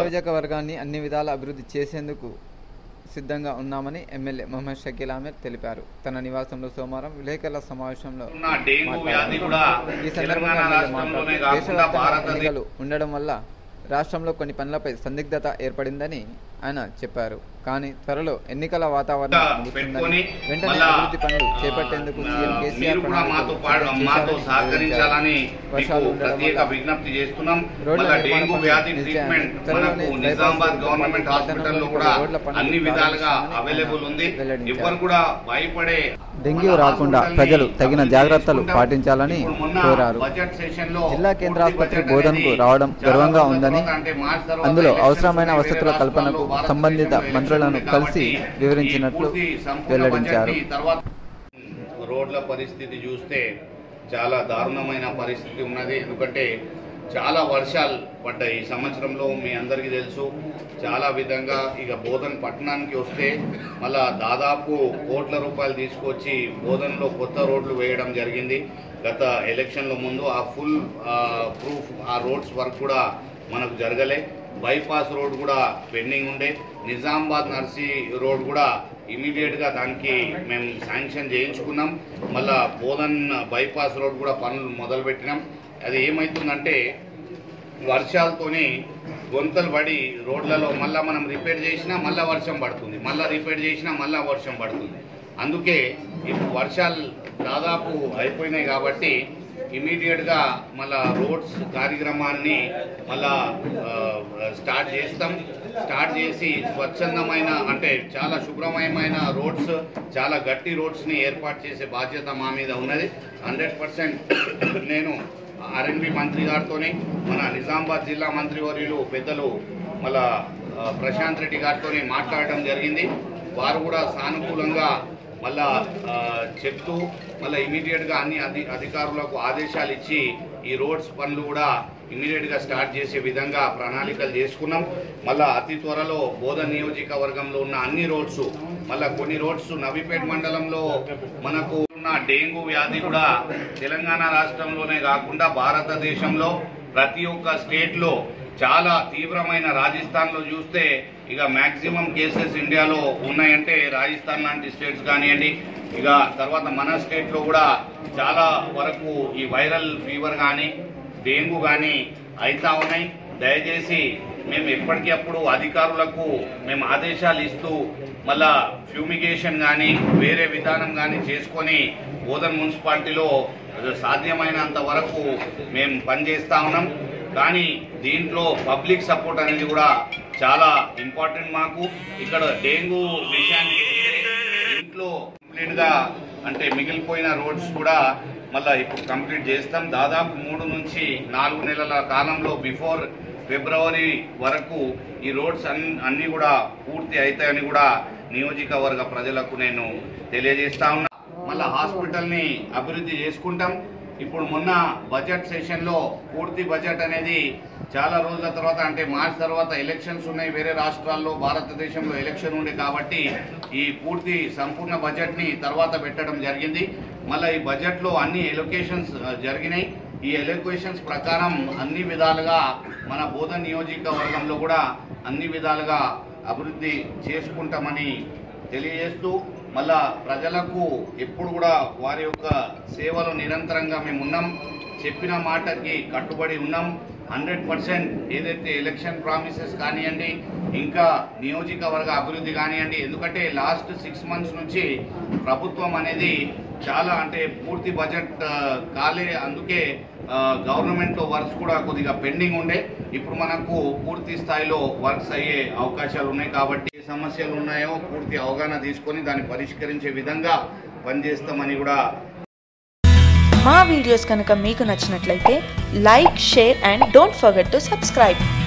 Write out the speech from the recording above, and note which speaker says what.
Speaker 1: నియోజకవర్గాన్ని అన్ని విధాల అభివృద్ధి చేసేందుకు సిద్ధంగా ఉన్నామని ఎమ్మెల్యే మొహమ్మద్ షకీల్ అహ్మద్ తెలిపారు తన నివాసంలో సోమవారం విలేకరుల సమావేశంలో
Speaker 2: ఉన్న డెంగ్యూ వ్యాధి కూడా
Speaker 1: ఈ సందర్భంగా
Speaker 2: తెలంగాణ
Speaker 1: ఎమ్మెల్యే
Speaker 2: రాష్ట్రంలోనే
Speaker 1: మాట్లాడుతూ
Speaker 2: కాకుండా
Speaker 1: దేశవ్యాప్తంగా
Speaker 2: భారతదేశ
Speaker 1: ఎన్నికలు ఉండడం వల్ల రాష్ట్రంలో కొన్ని పనులపై సందిగ్ధత ఏర్పడిందని ఆయన చెప్పారు కానీ త్వరలో ఎన్నికల వాతావరణం ముగుస్తుందని
Speaker 2: పెట్టుకొని
Speaker 1: వెంటనే
Speaker 2: మళ్ళా,
Speaker 1: అభివృద్ధి పనులు చేపట్టేందుకు
Speaker 2: ఆ,
Speaker 1: సీఎం కేసీఆర్
Speaker 2: మీరు కూడా
Speaker 1: ప్రణాళికలు
Speaker 2: మాతో పాటు
Speaker 1: సిద్ధం
Speaker 2: మాతో
Speaker 1: చేశారని
Speaker 2: సహకరించాలని మీకు
Speaker 1: వర్షాలు ఉండడం
Speaker 2: ప్రత్యేక
Speaker 1: వల్ల
Speaker 2: విజ్ఞప్తి చేస్తున్నాం
Speaker 1: రోడ్ల
Speaker 2: మళ్ళా
Speaker 1: నిర్మాణ
Speaker 2: డెంగ్యూ
Speaker 1: పనులు
Speaker 2: వ్యాధి
Speaker 1: నిలిచాయని,
Speaker 2: ట్రీట్మెంట్
Speaker 1: త్వరలోనే
Speaker 2: మనకు
Speaker 1: బైపాస్
Speaker 2: నిజామాబాద్
Speaker 1: రోడ్డు
Speaker 2: గవర్నమెంట్
Speaker 1: పనులు
Speaker 2: హాస్పిటల్లో
Speaker 1: పట్టణంలోని
Speaker 2: కూడా
Speaker 1: రోడ్ల పనులు
Speaker 2: అన్ని విధాలుగా
Speaker 1: ప్రారంభిస్తామని
Speaker 2: అవైలబుల్ ఉంది
Speaker 1: వెల్లడించారు.
Speaker 2: ఎవ్వరు కూడా భయపడే
Speaker 1: డెంగ్యూ
Speaker 2: మన
Speaker 1: రాకుండా
Speaker 2: హాస్పిటల్ని
Speaker 1: ప్రజలు తగిన
Speaker 2: అభివృద్ధి
Speaker 1: జాగ్రత్తలు
Speaker 2: చేసుకుంటాం.
Speaker 1: పాటించాలని
Speaker 2: ఇప్పుడు మొన్న
Speaker 1: కోరారు
Speaker 2: బడ్జెట్ సెషన్లో
Speaker 1: జిల్లా కేంద్ర
Speaker 2: పూర్తి
Speaker 1: ఆసుపత్రి
Speaker 2: బడ్జెట్
Speaker 1: బోధనకు
Speaker 2: అనేది
Speaker 1: రావడం
Speaker 2: చాలా
Speaker 1: గర్వంగా
Speaker 2: రోజుల
Speaker 1: ఉందని
Speaker 2: తర్వాత అంటే మార్చి తర్వాత
Speaker 1: అందులో
Speaker 2: ఎలక్షన్స్
Speaker 1: అవసరమైన
Speaker 2: ఉన్నాయి.
Speaker 1: వసతుల
Speaker 2: వేరే
Speaker 1: కల్పనకు
Speaker 2: రాష్ట్రాల్లో
Speaker 1: సంబంధిత
Speaker 2: భారతదేశంలో
Speaker 1: మంత్రులను
Speaker 2: ఎలక్షన్లు
Speaker 1: కలిసి
Speaker 2: కాబట్టి
Speaker 1: వివరించినట్లు
Speaker 2: ఈ పూర్తి సంపూర్ణ
Speaker 1: వెల్లడించారు
Speaker 2: బడ్జెట్ని తర్వాత రోడ్ల పరిస్థితి చూస్తే చాలా దారుణమైన పరిస్థితి ఉన్నది ఎందుకంటే చాలా వర్షాలు పడ్డాయి ఈ సంవత్సరంలో మీ అందరికీ తెలుసు చాలా విధంగా ఇక బోధన్ పట్టణానికి వస్తే మళ్ళా దాదాపు కోట్ల రూపాయలు తీసుకొచ్చి బోధన్లో కొత్త రోడ్లు వేయడం జరిగింది గత ఎలక్షన్ల ముందు ఆ ఫుల్ ప్రూఫ్ ఆ రోడ్స్ వర్క్ కూడా మనకు జరగలే బైపాస్ రోడ్ కూడా పెండింగ్ ఉండే నిజామాబాద్ నర్సీ రోడ్ కూడా ఇమీడియట్ గా దానికి మేము శాంక్షన్ చేయించుకున్నాం మళ్ళా బోధన్ బైపాస్ రోడ్ కూడా పనులు మొదలు పెట్టినాం అది ఏమవుతుందంటే వర్షాలతోని గొంతలు పడి రోడ్లలో మళ్ళా మనం రిపేర్ చేసినా మళ్ళా వర్షం పడుతుంది మళ్ళా రిపేర్ చేసినా మళ్ళా వర్షం పడుతుంది అందుకే ఇప్పుడు వర్షాలు దాదాపు అయిపోయినాయి కాబట్టి ఇమీడియట్గా మళ్ళా రోడ్స్ కార్యక్రమాన్ని మళ్ళా ఆ, స్టార్ట్ చేస్తాం స్టార్ట్ చేసి స్వచ్ఛందమైన అంటే చాలా శుభ్రమయమైన రోడ్స్ చాలా గట్టి రోడ్స్ని ఏర్పాటు చేసే బాధ్యత మా మీద ఉన్నది హండ్రెడ్ నేను ఆర్ఎన్బి మంత్రి గారితోని మన నిజామాబాద్ జిల్లా మంత్రివర్యులు పెద్దలు మళ్ళా ఆ, ప్రశాంత్ రెడ్డి గారితో మాట్లాడడం జరిగింది వారు కూడా సానుకూలంగా మళ్ళా ఆ, చెప్తూ మళ్ళీ ఇమీడియట్గా అన్ని అధి అధికారులకు ఆదేశాలు ఇచ్చి ఈ రోడ్స్ పనులు కూడా ఇమీడియట్గా స్టార్ట్ చేసే విధంగా ప్రణాళికలు చేసుకున్నాం మళ్ళా అతి త్వరలో బోధ నియోజకవర్గంలో ఉన్న అన్ని రోడ్స్ మళ్ళా కొన్ని రోడ్స్ నవీపేట్ మండలంలో మనకు ఉన్న డెంగ్యూ వ్యాధి కూడా తెలంగాణ రాష్ట్రంలోనే కాకుండా భారతదేశంలో ప్రతి ఒక్క స్టేట్ లో చాలా తీవ్రమైన రాజస్థాన్ లో చూస్తే ఇక మాక్సిమం కేసెస్ ఇండియాలో ఉన్నాయంటే రాజస్థాన్ లాంటి స్టేట్స్ కానివ్వండి ఇక తర్వాత మన స్టేట్ లో కూడా చాలా వరకు ఈ వైరల్ ఫీవర్ కానీ డెంగ్యూ కానీ అయితా ఉన్నాయి దయచేసి మేము ఎప్పటికప్పుడు అధికారులకు మేము ఆదేశాలు ఇస్తూ మళ్ళా ఫ్యూమిగేషన్ కానీ వేరే విధానం కానీ చేసుకొని బోధన్ మున్సిపాలిటీలో సాధ్యమైనంత వరకు మేము పనిచేస్తా ఉన్నాం కానీ దీంట్లో పబ్లిక్ సపోర్ట్ అనేది కూడా చాలా ఇంపార్టెంట్ మాకు ఇక్కడ డెంగ్యూ విషయానికి వస్తే ఇంట్లో కంప్లీట్ గా అంటే మిగిలిపోయిన రోడ్స్ కూడా మళ్ళా ఇప్పుడు కంప్లీట్ చేస్తాం దాదాపు మూడు నుంచి నాలుగు నెలల కాలంలో బిఫోర్ ఫిబ్రవరి వరకు ఈ రోడ్స్ అన్ని అన్ని కూడా పూర్తి అవుతాయని కూడా నియోజకవర్గ ప్రజలకు నేను తెలియజేస్తా ఉన్నా మళ్ళా హాస్పిటల్ ని అభివృద్ధి చేసుకుంటాం ఇప్పుడు మొన్న బడ్జెట్ సెషన్ లో పూర్తి బడ్జెట్ అనేది చాలా రోజుల తర్వాత అంటే మార్చ్ తర్వాత ఎలక్షన్స్ ఉన్నాయి వేరే రాష్ట్రాల్లో భారతదేశంలో ఎలక్షన్ ఉంది కాబట్టి ఈ పూర్తి సంపూర్ణ బడ్జెట్ ని తర్వాత పెట్టడం జరిగింది మళ్ళీ ఈ బడ్జెట్ లో అన్ని ఎలొకేషన్స్ జరిగినాయి ఈ ఎలొకేషన్స్ ప్రకారం అన్ని విధాలుగా మన బోధన్ నియోజకవర్గంలో కూడా అన్ని విధాలుగా అభివృద్ధి చేసుకుంటామని తెలియజేస్తూ మళ్ళా ప్రజలకు ఎప్పుడు కూడా వారి యొక్క సేవలు నిరంతరంగా మేము ఉన్నాం చెప్పిన మాటకి కట్టుబడి ఉన్నాం హండ్రెడ్ పర్సెంట్ ఏదైతే ఎలక్షన్ ప్రామిసెస్ కానివ్వండి ఇంకా నియోజకవర్గ అభివృద్ధి కానివ్వండి ఎందుకంటే లాస్ట్ సిక్స్ మంత్స్ నుంచి ప్రభుత్వం అనేది చాలా అంటే పూర్తి బడ్జెట్ ఆ, కాలే అందుకే గవర్నమెంట్ లో వర్క్స్ కూడా కొద్దిగా పెండింగ్ ఉండే ఇప్పుడు మనకు పూర్తి స్థాయిలో వర్క్స్ అయ్యే అవకాశాలు ఉన్నాయి కాబట్టి ఏ సమస్యలు ఉన్నాయో పూర్తి అవగాహన తీసుకొని దాన్ని పరిష్కరించే విధంగా పనిచేస్తామని కూడా
Speaker 3: మా వీడియోస్ కనుక మీకు నచ్చినట్లయితే like share and don't forget to subscribe